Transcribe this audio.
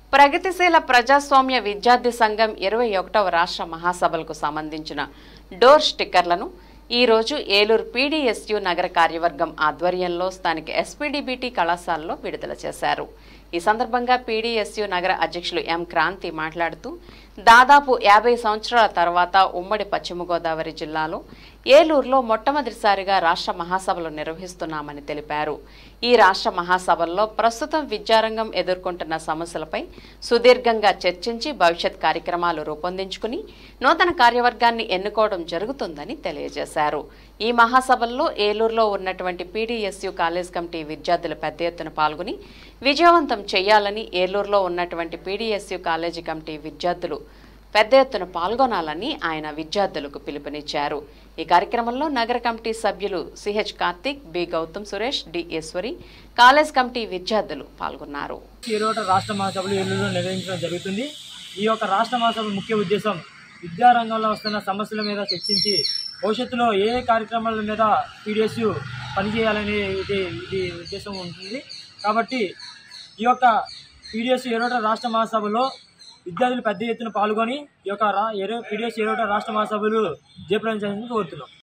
ప్రగతిశీల ప్రజాస్వామ్య విద్యార్థి సంఘం ఇరవై ఒకటవ రాష్ట్ర మహాసభలకు సంబంధించిన డోర్ స్టిక్కర్లను ఈ రోజు ఏలూరు పీడీఎస్యు నగర కార్యవర్గం ఆధ్వర్యంలో స్థానిక ఎస్పీడీబీటీ కళాశాలలో విడుదల చేశారు ఈ సందర్భంగా పీడీఎస్యు నగర అధ్యక్షులు ఎం క్రాంతి మాట్లాడుతూ దాదాపు యాభై సంవత్సరాల తర్వాత ఉమ్మడి పశ్చిమ గోదావరి జిల్లాలో ఏలూరులో మొట్టమొదటిసారిగా రాష్ట్ర మహాసభలు నిర్వహిస్తున్నామని తెలిపారు ఈ రాష్ట్ర మహాసభల్లో ప్రస్తుతం విద్యారంగం ఎదుర్కొంటున్న సమస్యలపై సుదీర్ఘంగా చర్చించి భవిష్యత్ కార్యక్రమాలు రూపొందించుకుని నూతన కార్యవర్గాన్ని ఎన్నుకోవడం జరుగుతుందని తెలియజేశారు ఈ మహాసభల్లో ఏలూరులో ఉన్నటువంటి పీడీఎస్యు కాలేజ్ కమిటీ విద్యార్థులు పెద్ద ఎత్తున పాల్గొని విజయవంతం చేయాలని ఏలూరులో ఉన్నటువంటి పీడీఎస్యు కాలేజీ కమిటీ విద్యార్థులు పెద్ద ఎత్తున పాల్గొనాలని ఆయన విద్యార్థులకు పిలుపునిచ్చారు ఈ కార్యక్రమంలో నగర కమిటీ సభ్యులు CH Karthik B Gautam Suresh D Eswari college committee విద్యార్థులు పాల్గొన్నారు ఈరోజు రాష్ట్ర మహాసభలు ఏలూరులో నిర్వహించడం జరుగుతుంది ఈ యొక్క రాష్ట్ర మహాసభ ముఖ్య ఉద్దేశం విద్యారంగంలో వస్తున్న సమస్యల మీద చర్చించి భవిష్యత్తులో ఏ ఏ కార్యక్రమాల మీద పీడిఎస్ పనిచేయాలనే ఇది ఇది ఉద్దేశం ఉంటుంది కాబట్టి ఈ యొక్క పీడిఎస్ ఏరోట రాష్ట్ర మహాసభలో విద్యార్థులు పెద్ద ఎత్తున పాల్గొని ఈ యొక్క రా ఏరో పీడిఎస్ ఏరోట రాష్ట్ర మహాసభలు జయప్రదం చేయాలని కోరుతున్నాం